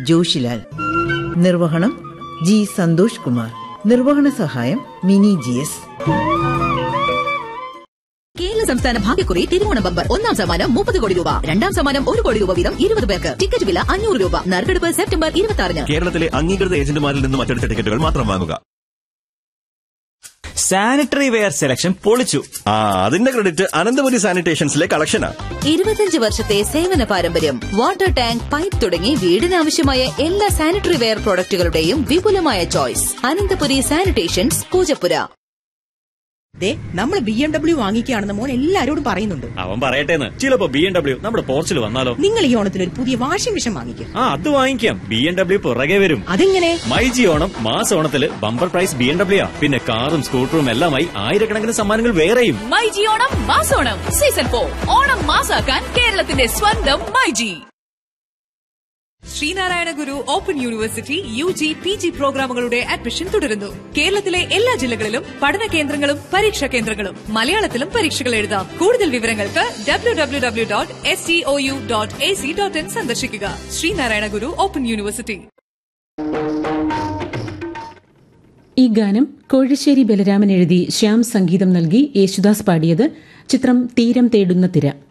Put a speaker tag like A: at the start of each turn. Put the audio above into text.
A: ജോഷിലാൽ നിർവഹണം ജി സന്തോഷ് കുമാർ നിർവഹണ സഹായം മിനി ജി എസ്
B: കേരള സംസ്ഥാന ഭാഗ്യക്കുറി തിരുവോണം ബമ്പർ ഒന്നാം സമ്മാനം മുപ്പത് കോടി രൂപ രണ്ടാം സമ്മാനം ഒരു കോടി രൂപ വീതം ഇരുപത് പേർക്ക് ടിക്കറ്റ് വില അഞ്ഞൂറ് രൂപ നറുക്കെടുപ്പ് സെപ്റ്റംബർ ഇരുപത്തി ആറിന്
C: കേരളത്തിലെ അംഗീകൃത ഏജന്റുമാരിൽ നിന്നും മറ്റെടുത്ത ടിക്കറ്റുകൾ മാത്രം വാങ്ങുക
D: സാനിറ്ററി വെയർ സെലക്ഷൻ പൊളിച്ചു
C: ആ അതിന്റെ ക്രെഡിറ്റ് അനന്തപുരി സാനിറ്റേഷൻസിലെ കളക്ഷനാ
B: ഇരുപത്തിയഞ്ച് വർഷത്തെ സേവന പാരമ്പര്യം വാട്ടർ ടാങ്ക് പൈപ്പ് തുടങ്ങി വീടിനാവശ്യമായ എല്ലാ സാനിറ്ററി വെയർ പ്രോഡക്റ്റുകളുടെയും വിപുലമായ ചോയ്സ് അനന്തപുരി സാനിറ്റേഷൻസ് പൂജപ്പുര
E: ദേ നമ്മൾ ബി എം ഡബ്ല്യു വാങ്ങിക്കുകയാണെന്ന് മോൻ എല്ലാരോടും പറയുന്നുണ്ട്
D: അവൻ പറയട്ടേന്ന് ചിലപ്പോ ബി എം ഡബ്ല്യു നമ്മുടെ പോർച്ചിൽ വന്നാലോ
E: നിങ്ങൾ ഈ ഓണത്തിന് ഒരു പുതിയ വാഷിംഗ് മെഷീൻ വാങ്ങിക്കും
D: ആ അത് വാങ്ങിക്കാം ബി എം ഡബ്ല്യു പുറകെ വരും
E: അതെങ്ങനെ
D: മൈജി ഓണം മാസ ഓണത്തില് bumper prize B M W പിന്നെ കാറും സ്കൂട്ടറും എല്ലാമായി ആയിരക്കണക്കിന് സമ്മാനങ്ങൾ വേറെയും
F: മൈജി ഓണം മാസോണം സീസൺ ഫോർ ഓണം മാസാക്കാൻ കേരളത്തിന്റെ സ്വന്തം myG Sreenarayana Guru open university U G P G പ്രോഗ്രാമുകളുടെ അഡ്മിഷൻ തുടരുന്നു കേരളത്തിലെ എല്ലാ ജില്ലകളിലും പഠന കേന്ദ്രങ്ങളും പരീക്ഷാ കേന്ദ്രങ്ങളും മലയാളത്തിലും പരീക്ഷകൾ എഴുതാം കൂടുതൽ വിവരങ്ങൾക്ക് W W W dot S T O U dot A C dot in സന്ദർശിക്കുക ശ്രീനാരായണ ഗുരു ഓപ്പൺ യൂണിവേഴ്സിറ്റി
G: ഈ ഗാനം കോഴിശ്ശേരി ബലരാമൻ എഴുതി ശ്യാം സംഗീതം നൽകി യേശുദാസ് പാടിയത് ചിത്രം തീരം തേടുന്ന തിര